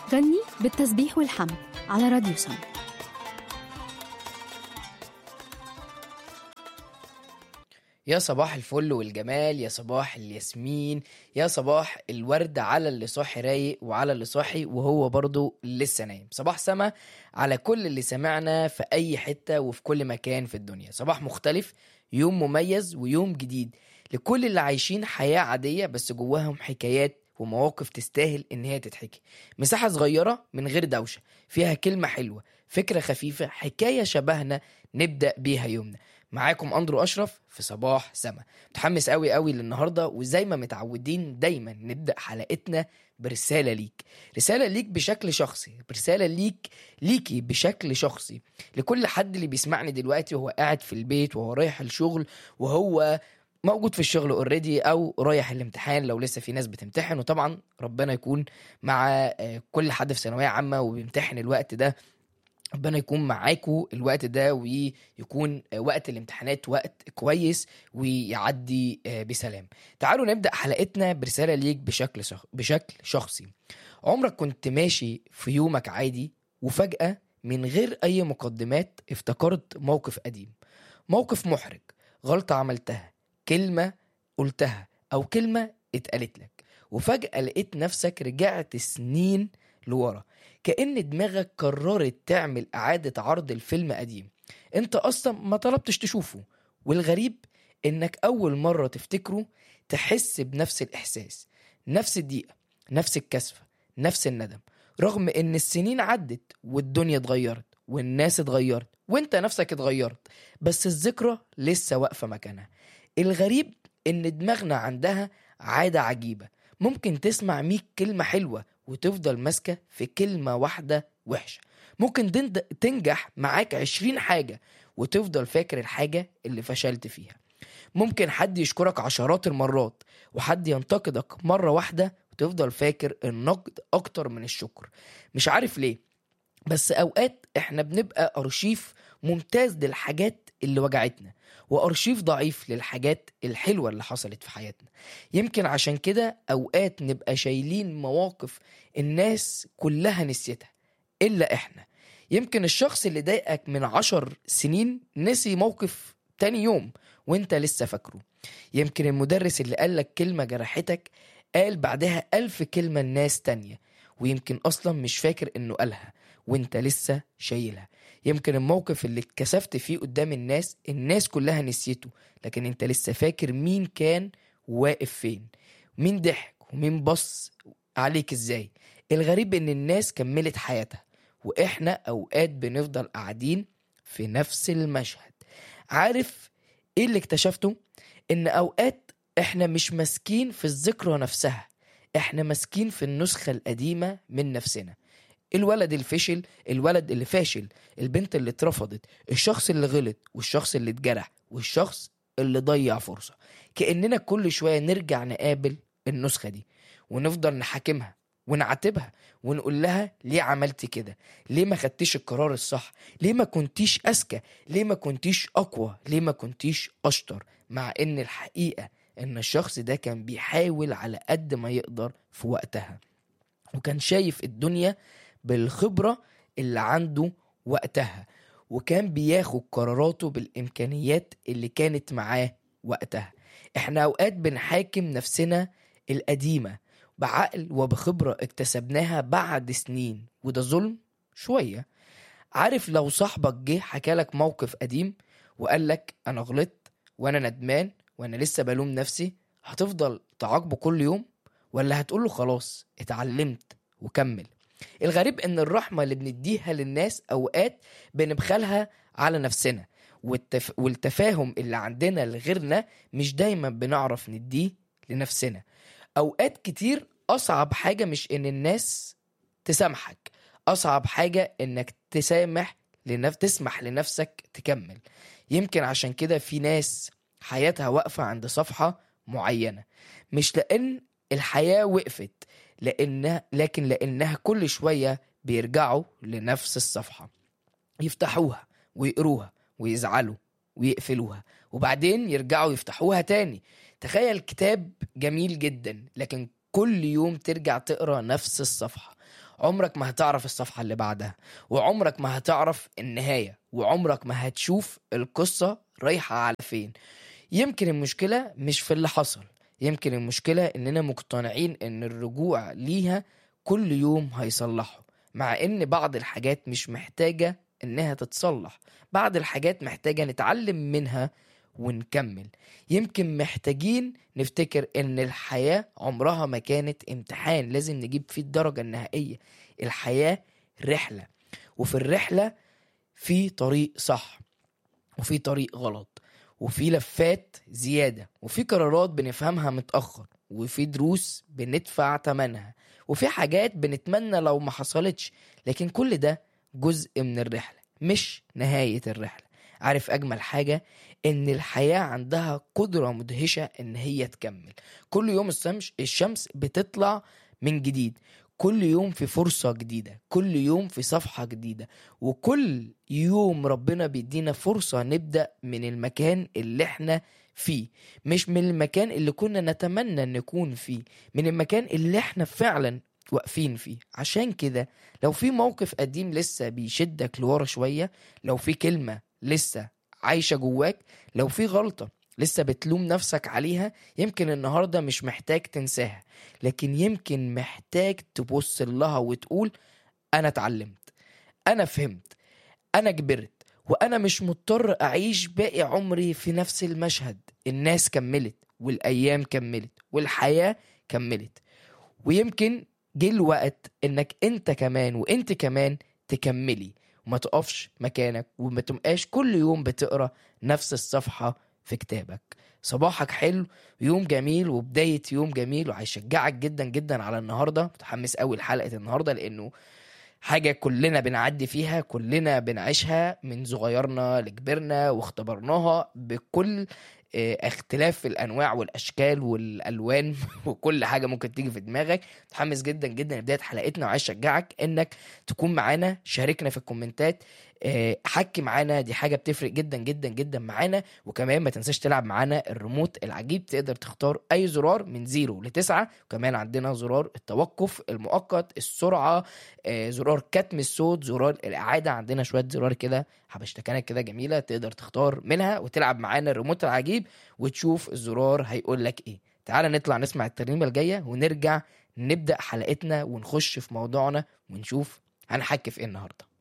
غني بالتسبيح والحمد على راديو سم يا صباح الفل والجمال يا صباح الياسمين يا صباح الورد على اللي صاحي رايق وعلى اللي صاحي وهو برضه لسه نايم صباح سما على كل اللي سمعنا في أي حتة وفي كل مكان في الدنيا صباح مختلف يوم مميز ويوم جديد لكل اللي عايشين حياة عادية بس جواهم حكايات ومواقف تستاهل إن هي تتحكي مساحة صغيرة من غير دوشة فيها كلمة حلوة فكرة خفيفة حكاية شبهنا نبدأ بيها يومنا معاكم اندرو اشرف في صباح سما متحمس قوي قوي للنهارده وزي ما متعودين دايما نبدا حلقتنا برساله ليك رساله ليك بشكل شخصي رساله ليك ليكي بشكل شخصي لكل حد اللي بيسمعني دلوقتي وهو قاعد في البيت وهو رايح الشغل وهو موجود في الشغل اوريدي او رايح الامتحان لو لسه في ناس بتمتحن وطبعا ربنا يكون مع آه، كل حد في ثانويه عامه وبيمتحن الوقت ده ربنا يكون معاكم الوقت ده ويكون وقت الامتحانات وقت كويس ويعدي آه، بسلام تعالوا نبدأ حلقتنا برسالة ليك بشكل شخ... بشكل شخصي عمرك كنت ماشي في يومك عادي وفجأة من غير أي مقدمات افتكرت موقف قديم موقف محرج غلطة عملتها كلمة قلتها أو كلمة اتقالت لك وفجأة لقيت نفسك رجعت سنين لورا كأن دماغك قررت تعمل إعادة عرض الفيلم قديم انت أصلا ما طلبتش تشوفه والغريب انك أول مرة تفتكره تحس بنفس الإحساس نفس الضيقة نفس الكسفة نفس الندم رغم ان السنين عدت والدنيا اتغيرت والناس اتغيرت وانت نفسك اتغيرت بس الذكرى لسه واقفة مكانها الغريب ان دماغنا عندها عادة عجيبة ممكن تسمع ميك كلمة حلوة وتفضل ماسكة في كلمة واحدة وحشة ممكن تند- تنجح معاك عشرين حاجة وتفضل فاكر الحاجة اللي فشلت فيها ممكن حد يشكرك عشرات المرات وحد ينتقدك مرة واحدة وتفضل فاكر النقد أكتر من الشكر مش عارف ليه بس أوقات إحنا بنبقى أرشيف ممتاز للحاجات اللي وجعتنا وأرشيف ضعيف للحاجات الحلوة اللي حصلت في حياتنا يمكن عشان كده أوقات نبقى شايلين مواقف الناس كلها نسيتها إلا إحنا يمكن الشخص اللي ضايقك من عشر سنين نسي موقف تاني يوم وانت لسه فاكره يمكن المدرس اللي قالك كلمة جرحتك قال بعدها ألف كلمة لناس تانية ويمكن أصلا مش فاكر إنه قالها وانت لسه شايلها يمكن الموقف اللي اتكسفت فيه قدام الناس الناس كلها نسيته لكن انت لسه فاكر مين كان واقف فين مين ضحك ومين بص عليك ازاي الغريب ان الناس كملت حياتها واحنا اوقات بنفضل قاعدين في نفس المشهد عارف ايه اللي اكتشفته ان اوقات احنا مش ماسكين في الذكرى نفسها احنا ماسكين في النسخة القديمة من نفسنا الولد الفشل الولد اللي فاشل البنت اللي اترفضت الشخص اللي غلط والشخص اللي اتجرح والشخص اللي ضيع فرصة كأننا كل شوية نرجع نقابل النسخة دي ونفضل نحاكمها ونعاتبها ونقول لها ليه عملتي كده ليه ما خدتيش القرار الصح ليه ما كنتيش أذكى ليه ما كنتيش أقوى ليه ما كنتيش أشطر مع إن الحقيقة إن الشخص ده كان بيحاول على قد ما يقدر في وقتها وكان شايف الدنيا بالخبرة اللي عنده وقتها وكان بياخد قراراته بالإمكانيات اللي كانت معاه وقتها احنا أوقات بنحاكم نفسنا القديمة بعقل وبخبرة اكتسبناها بعد سنين وده ظلم شوية عارف لو صاحبك جه حكالك موقف قديم وقالك أنا غلطت وأنا ندمان وأنا لسه بلوم نفسي هتفضل تعاقبه كل يوم ولا هتقوله خلاص اتعلمت وكمل الغريب ان الرحمة اللي بنديها للناس اوقات بنبخلها على نفسنا والتف... والتفاهم اللي عندنا لغيرنا مش دايما بنعرف نديه لنفسنا اوقات كتير اصعب حاجة مش ان الناس تسامحك اصعب حاجة انك تسامح لنف... تسمح لنفسك تكمل يمكن عشان كده في ناس حياتها واقفة عند صفحة معينة مش لان الحياة وقفت لأنها لكن لأنها كل شوية بيرجعوا لنفس الصفحة يفتحوها ويقروها ويزعلوا ويقفلوها وبعدين يرجعوا يفتحوها تاني تخيل كتاب جميل جدا لكن كل يوم ترجع تقرا نفس الصفحة عمرك ما هتعرف الصفحة اللي بعدها وعمرك ما هتعرف النهاية وعمرك ما هتشوف القصة رايحة على فين يمكن المشكلة مش في اللي حصل يمكن المشكلة إننا مقتنعين إن الرجوع ليها كل يوم هيصلحه مع إن بعض الحاجات مش محتاجة إنها تتصلح بعض الحاجات محتاجة نتعلم منها ونكمل يمكن محتاجين نفتكر ان الحياة عمرها ما كانت امتحان لازم نجيب فيه الدرجة النهائية الحياة رحلة وفي الرحلة في طريق صح وفي طريق غلط وفي لفات زيادة وفي قرارات بنفهمها متأخر وفي دروس بندفع تمنها وفي حاجات بنتمنى لو ما حصلتش لكن كل ده جزء من الرحلة مش نهاية الرحلة عارف أجمل حاجة إن الحياة عندها قدرة مدهشة إن هي تكمل كل يوم الشمس الشمس بتطلع من جديد كل يوم في فرصة جديدة كل يوم في صفحة جديدة وكل يوم ربنا بيدينا فرصة نبدأ من المكان اللي احنا فيه مش من المكان اللي كنا نتمنى نكون فيه من المكان اللي احنا فعلا واقفين فيه عشان كده لو في موقف قديم لسه بيشدك لورا شوية لو في كلمة لسه عايشة جواك لو في غلطة لسه بتلوم نفسك عليها يمكن النهاردة مش محتاج تنساها لكن يمكن محتاج تبص لها وتقول أنا اتعلمت أنا فهمت أنا كبرت وأنا مش مضطر أعيش باقي عمري في نفس المشهد الناس كملت والأيام كملت والحياة كملت ويمكن جه الوقت إنك أنت كمان وأنت كمان تكملي وما تقفش مكانك وما تبقاش كل يوم بتقرا نفس الصفحة في كتابك صباحك حلو يوم جميل وبداية يوم جميل وهيشجعك جدا جدا على النهاردة متحمس قوي لحلقة النهاردة لأنه حاجة كلنا بنعدي فيها كلنا بنعيشها من صغيرنا لكبرنا واختبرناها بكل آه، اختلاف الانواع والاشكال والالوان وكل حاجه ممكن تيجي في دماغك متحمس جدا جدا لبدايه حلقتنا وعايز اشجعك انك تكون معانا شاركنا في الكومنتات آه، حكي معانا دي حاجه بتفرق جدا جدا جدا معانا وكمان ما تنساش تلعب معانا الريموت العجيب تقدر تختار اي زرار من زيرو لتسعة وكمان عندنا زرار التوقف المؤقت السرعه آه، زرار كتم الصوت زرار الاعاده عندنا شويه زرار كده حبشتكنات كده جميله تقدر تختار منها وتلعب معانا الريموت العجيب وتشوف الزرار هيقول لك ايه تعال نطلع نسمع الترنيمه الجايه ونرجع نبدا حلقتنا ونخش في موضوعنا ونشوف هنحكي في ايه النهارده